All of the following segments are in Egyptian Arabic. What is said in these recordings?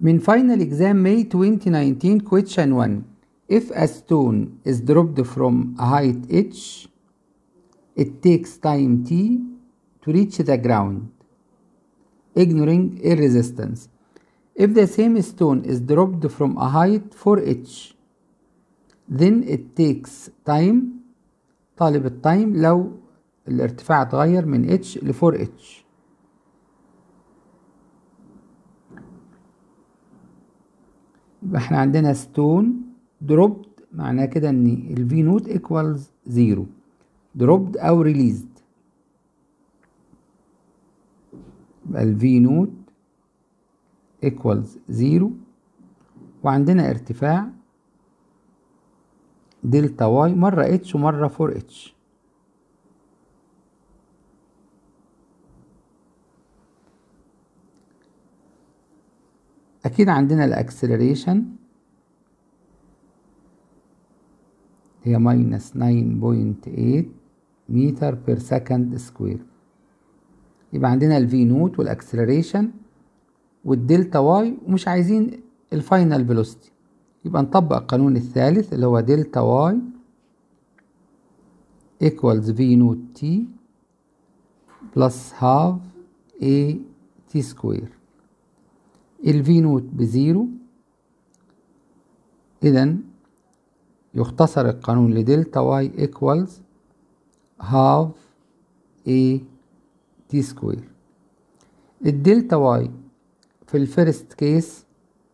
من final exam May 2019 question 1 if a stone is dropped from a height h it takes time t to reach the ground ignoring air resistance if the same stone is dropped from a height 4h then it takes time طالب التايم لو الارتفاع اتغير من h ل 4h يبقى احنا عندنا ستون دروبد معناه كده ان الفي نوت ايكوالز زيرو دروبد او ريليزد يبقى الفي نوت ايكوالز زيرو وعندنا ارتفاع دلتا واي مرة اتش ومرة فور اتش أكيد عندنا الأكسلريشن هي ماينس 9.8 متر بير سكند سكوير يبقى عندنا الفي نوت والأكسلريشن والدلتا واي ومش عايزين الفاينل فيلوسيتي يبقى نطبق القانون الثالث اللي هو دلتا واي equals في نوت تي بلس هاف a تي سكوير الفي نوت بزيرو إذا يختصر القانون لدلتا واي ايكوالز هاف a تي سكوير الدلتا واي في الفيرست كيس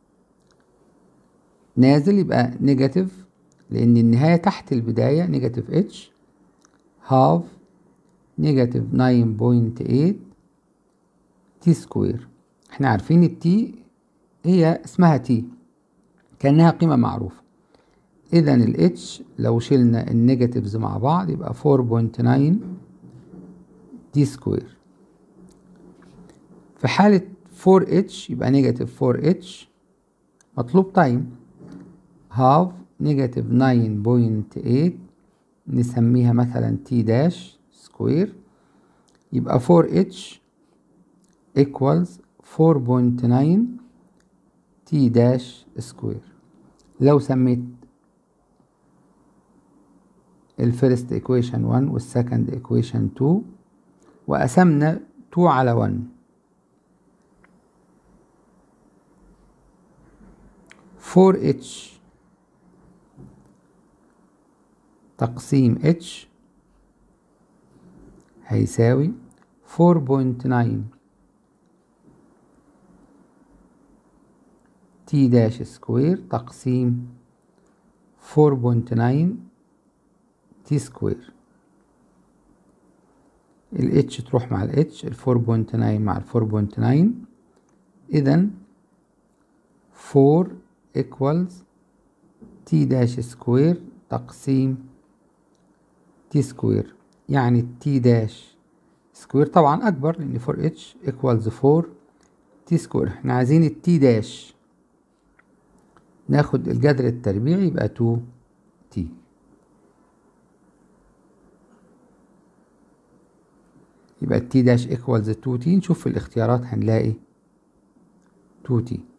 نازل يبقى نيجاتيف لأن النهاية تحت البداية نيجاتيف اتش هاف نيجاتيف 9.8 تي سكوير احنا عارفين التي هي اسمها تي كأنها قيمة معروفة إذا الاتش لو شلنا النيجاتيفز مع بعض يبقى 4.9 تي سكوير في حالة 4h يبقى نيجاتيف 4h مطلوب تايم هاف نيجاتيف 9.8 نسميها مثلا تي داش سكوير يبقى 4h equals 4.9 تي داش سكوير لو سميت الفيرست ايكويشن 1 والسكند ايكويشن 2 وقسمنا 2 على 1 4h تقسيم h هيساوي 4.9 تي داش سكوير تقسيم 4.9 تي سكوير ال h تروح مع ال h ال 4.9 مع ال 4.9 إذا 4 equals تي داش سكوير تقسيم تي سكوير يعني التي داش سكوير طبعا أكبر لأن 4h equals 4 تي سكوير احنا عايزين التي داش ناخد الجذر التربيعي يبقى 2 تي يبقى التي داش equals 2 تي نشوف في الاختيارات هنلاقي 2 تي